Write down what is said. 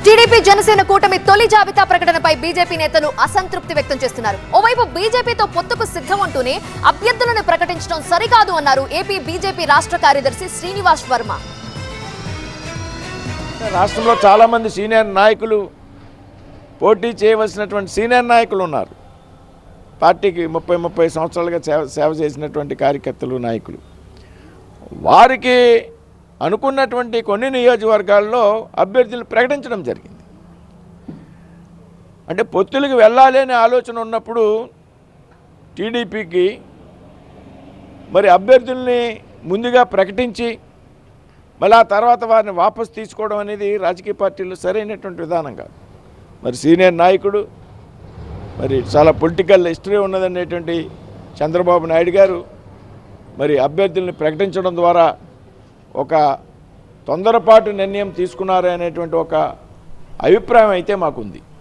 TDP Janasena కూటమి తొలి జాబితా ప్రకటనపై బీజేపీ నేతలు అసంతృప్తి వ్యక్తం చేస్తున్నారు ఓవైపు బీజేపీతో పొత్తుకు సిద్ధం అంటూనే అభ్యర్థులను ప్రకటించడం సరికాదు అన్నారు ఏపీ బీజేపీ రాష్ట్ర కార్యదర్శి శ్రీనివాస్ వర్మ రాష్ట్రంలో చాలామంది సీనియర్ నాయకులు పోటీ చేయవలసినటువంటి సీనియర్ నాయకులు ఉన్నారు పార్టీకి ముప్పై ముప్పై సంవత్సరాలుగా సేవ సేవ చేసినటువంటి కార్యకర్తలు నాయకులు వారికి అనుకున్నటువంటి కొన్ని నియోజకవర్గాల్లో అభ్యర్థులు ప్రకటించడం జరిగింది అంటే పొత్తులకు వెళ్ళాలి అనే ఆలోచన ఉన్నప్పుడు టీడీపీకి మరి అభ్యర్థుల్ని ముందుగా ప్రకటించి మళ్ళీ ఆ తర్వాత వారిని వాపసు తీసుకోవడం అనేది రాజకీయ పార్టీలు సరైనటువంటి విధానం కాదు మరి సీనియర్ నాయకుడు మరి చాలా పొలిటికల్ హిస్టరీ ఉన్నదనేటువంటి చంద్రబాబు నాయుడు గారు మరి అభ్యర్థుల్ని ప్రకటించడం ద్వారా ఒక తొందరపాటు నిర్ణయం తీసుకున్నారు అనేటువంటి ఒక అభిప్రాయం అయితే మాకుంది